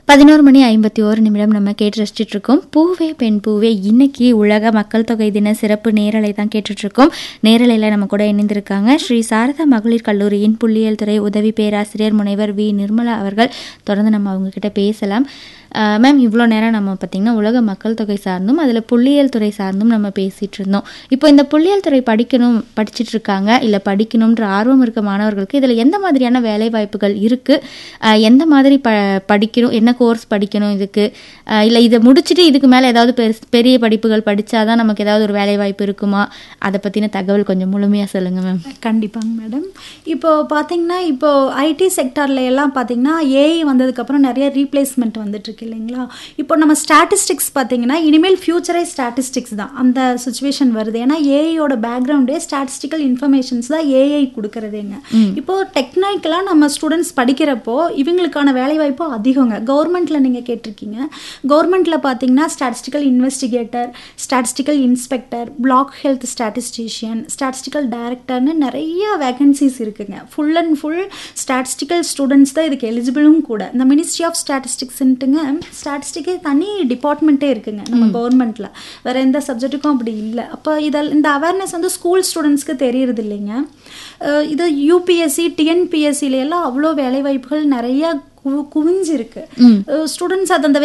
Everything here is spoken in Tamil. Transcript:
பதினோரு மணி ஐம்பத்தி ஓரு நிமிடம் நம்ம கேட்டு ரசிச்சுட்டு இருக்கோம் பூவே பெண் பூவே இன்னைக்கு உலக மக்கள் தொகை தின சிறப்பு நேரலை தான் கேட்டுட்டு இருக்கோம் நேரலையில் நம்ம கூட இணைந்திருக்காங்க ஸ்ரீ சாரதா மகளிர் கல்லூரியின் புள்ளியியல் துறை உதவி பேராசிரியர் முனைவர் வி நிர்மலா அவர்கள் தொடர்ந்து நம்ம அவங்க கிட்ட பேசலாம் அஹ் மேம் இவ்வளோ நேரம் நம்ம பார்த்திங்கன்னா உலக மக்கள் தொகை சார்ந்தும் அதில் புள்ளியியல் துறை சார்ந்தும் நம்ம பேசிகிட்டு இருந்தோம் இப்போ இந்த புள்ளியியல் துறை படிக்கணும் படிச்சுட்டு இருக்காங்க இல்லை படிக்கணுன்ற ஆர்வம் இருக்க மாணவர்களுக்கு இதில் எந்த மாதிரியான வேலை வாய்ப்புகள் இருக்குது எந்த மாதிரி ப படிக்கணும் என்ன கோர்ஸ் படிக்கணும் இதுக்கு இல்லை இதை முடிச்சுட்டு இதுக்கு மேலே ஏதாவது பெருஸ் பெரிய படிப்புகள் படித்தாதான் நமக்கு ஏதாவது ஒரு வேலை வாய்ப்பு இருக்குமா அதை பற்றின தகவல் கொஞ்சம் முழுமையாக சொல்லுங்கள் மேம் கண்டிப்பாங்க மேடம் இப்போ பார்த்தீங்கன்னா இப்போ ஐடி செக்டாரில் எல்லாம் பார்த்தீங்கன்னா ஏஐ வந்ததுக்கப்புறம் நிறைய ரீப்ளேஸ்மெண்ட் வந்துட்டு இருக்கு இல்லைங்களா இப்போ நம்ம ஸ்டாட்டிஸ்டிக்ஸ் பார்த்தீங்கன்னா இனிமேல் ஃபியூச்சரே ஸ்டாட்டிஸ்டிக்ஸ் தான் அந்த சுச்சுவேஷன் வருது ஏன்னா ஏஐயோட பேக்ரவுண்டே ஸ்டாட்டிஸ்டிக்கல் இன்ஃபர்மேஷன்ஸ் தான் ஏஐ கொடுக்குறதேங்க இப்போ டெக்னிக்கலாக நம்ம ஸ்டூடெண்ட்ஸ் படிக்கிறப்போ இவங்களுக்கான வேலைவாய்ப்பு அதிகங்க கவர்மெண்ட்டில் நீங்கள் கேட்டிருக்கீங்க கவர்மெண்ட்டில் பார்த்தீங்கன்னா statistical investigator statistical inspector block health statistician statistical டைரக்டர்னு நிறைய வேகன்சிஸ் இருக்குங்க full and full statistical students தான் இதுக்கு எலிஜிபிளும் கூட இந்த மினிஸ்ட்ரி ஆஃப் ஸ்டாட்டிஸ்டிக்ஸ்ன்ட்டுங்க ஸ்டாட்டிஸ்டிக்கே தனி டிபார்ட்மெண்ட்டே இருக்குங்க நம்ம கவர்மெண்ட்டில் வேறு எந்த சப்ஜெக்ட்டுக்கும் அப்படி இல்லை அப்போ இதில் இந்த அவேர்னஸ் வந்து ஸ்கூல் ஸ்டூடெண்ட்ஸ்க்கு தெரியறது இல்லைங்க அஹ் இது யூபிஎஸ்சி டிஎன்பிஎஸ்சில எல்லாம் அவ்வளோ வேலைவாய்ப்புகள் நிறைய கு குவிஞ்சிருக்கு ஸ்டூடெண்ட்ஸ் அது அந்த